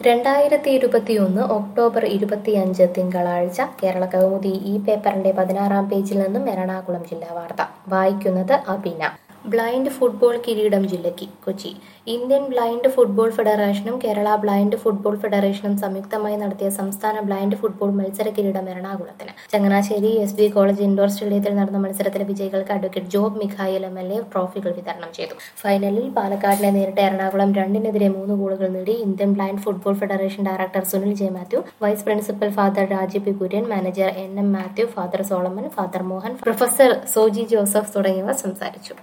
രണ്ടായിരത്തി ഇരുപത്തിയൊന്ന് ഒക്ടോബർ ഇരുപത്തിയഞ്ച് തിങ്കളാഴ്ച കേരള കൗമുദി ഈ പേപ്പറിന്റെ പതിനാറാം പേജിൽ നിന്നും എറണാകുളം ജില്ലാ വാർത്ത വായിക്കുന്നത് അബിന ബ്ലൈൻഡ് ഫുട്ബോൾ കിരീടം ജില്ലയ്ക്ക് കൊച്ചി ഇന്ത്യൻ ബ്ലൈൻഡ് ഫുട്ബോൾ ഫെഡറേഷനും കേരള ബ്ലൈൻഡ് ഫുട്ബോൾ ഫെഡറേഷനും സംയുക്തമായി നടത്തിയ സംസ്ഥാന ബ്ലൈൻഡ് ഫുട്ബോൾ മത്സര കിരീടം എറണാകുളത്തിന് Changanassery S B college indoor സ്റ്റേഡിയത്തിൽ നടന്ന മത്സരത്തിലെ വിജയികൾക്ക് advocate Job Mikhail M L A ട്രോഫികൾ വിതരണം ചെയ്തു ഫൈനലിൽ പാലക്കാടിനെ നേരിട്ട എറണാകുളം രണ്ടിനെതിരെ മൂന്ന് ഗോളുകൾ നേടി Indian blind football federation director Sunil J Mathew vice principal father Rajeev P Kurian manager N M Mathew father Solomon father Mohan professor Soji Joseph തുടങ്ങിയവർ സംസാരിച്ചു